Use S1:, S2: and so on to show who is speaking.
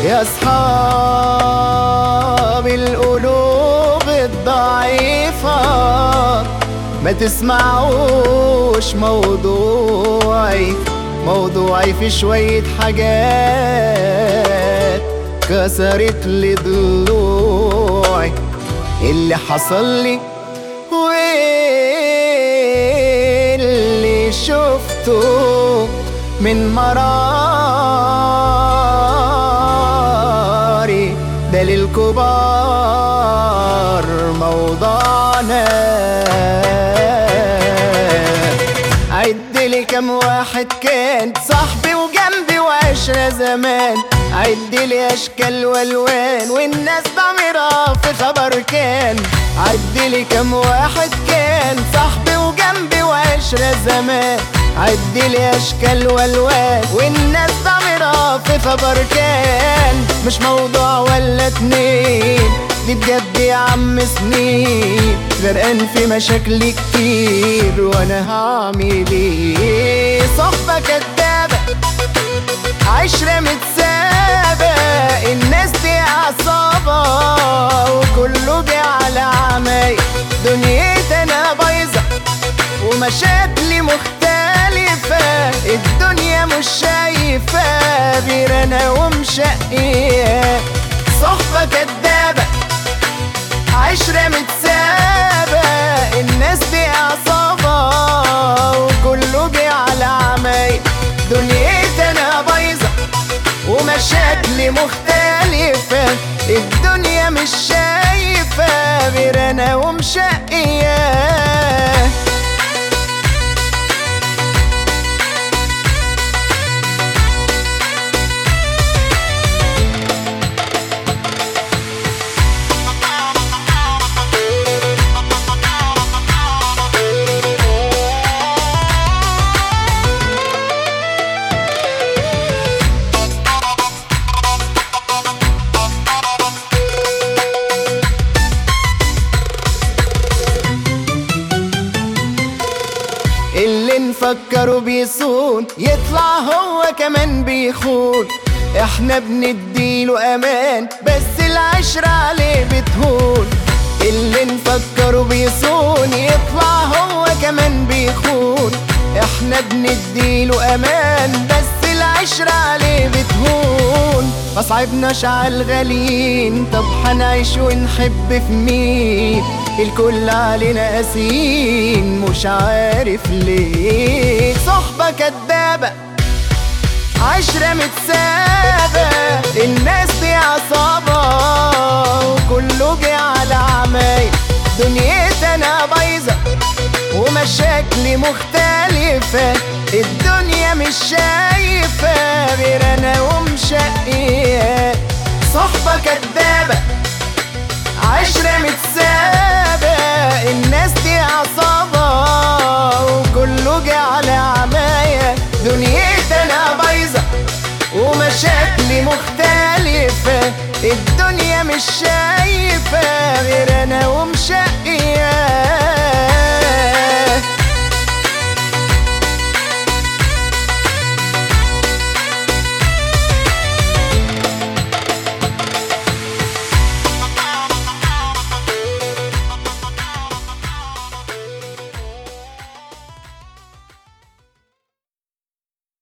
S1: يا اصحاب القلوب الضعيفة ما تسمعوش موضوعي موضوعي في شوية حاجات كسرت لي ضلوعي اللي حصل لي واللي شفته من مراري ده للكبار موضوعنا عد لي كم واحد كان صاحبي وجنبي وعشرة زمان عد لي اشكال والوان والناس ضميرها في خبر كان عد لي كم واحد كان صاحبي وجنبي وعشرة زمان عد لي اشكال والوان والناس ضميرها في خبر كان مش موضوع ولا اتنين دي بجد يا عم سنين غرقان في مشاكل كتير وانا هعمل ايه صحبة كدابة عشرة متسابة الناس دي عصابة وكله جه على عماية دنيتي انا بايظة ومشاكلي مختلفة الدنيا مش شايفة غير انا ومشقية صحبة كدابة عشرة متسابة الناس دي عصابة وكله جه على عماية دنيتي انا بايظة ومشاكلي مختلفة الدنيا مش شايفة غير انا ومشقية اللي نفكره بيصون يطلع هو كمان بيخون احنا بنديله امان بس العشرة عليه بتهون اللي نفكره بيصون يطلع هو كمان بيخون احنا بنديله امان بس العشرة عليه بتهون ما صعبناش عالغاليين طب حنعيش ونحب في مين الكل علينا قاسيين مش عارف ليه صحبة كدابة عشرة متسابة الناس دي عصابة وكله جه على عماية دنيتي انا بايظة ومشاكلي مختلفة الدنيا مش شايفة غير انا ومشقية صحبة كدابة عشرة متسابة الناس دي عصابة وكله جه على عماية دنيتي انا بايظة ومشاكلي مختلفة الدنيا مش شايفة غير انا ومشقية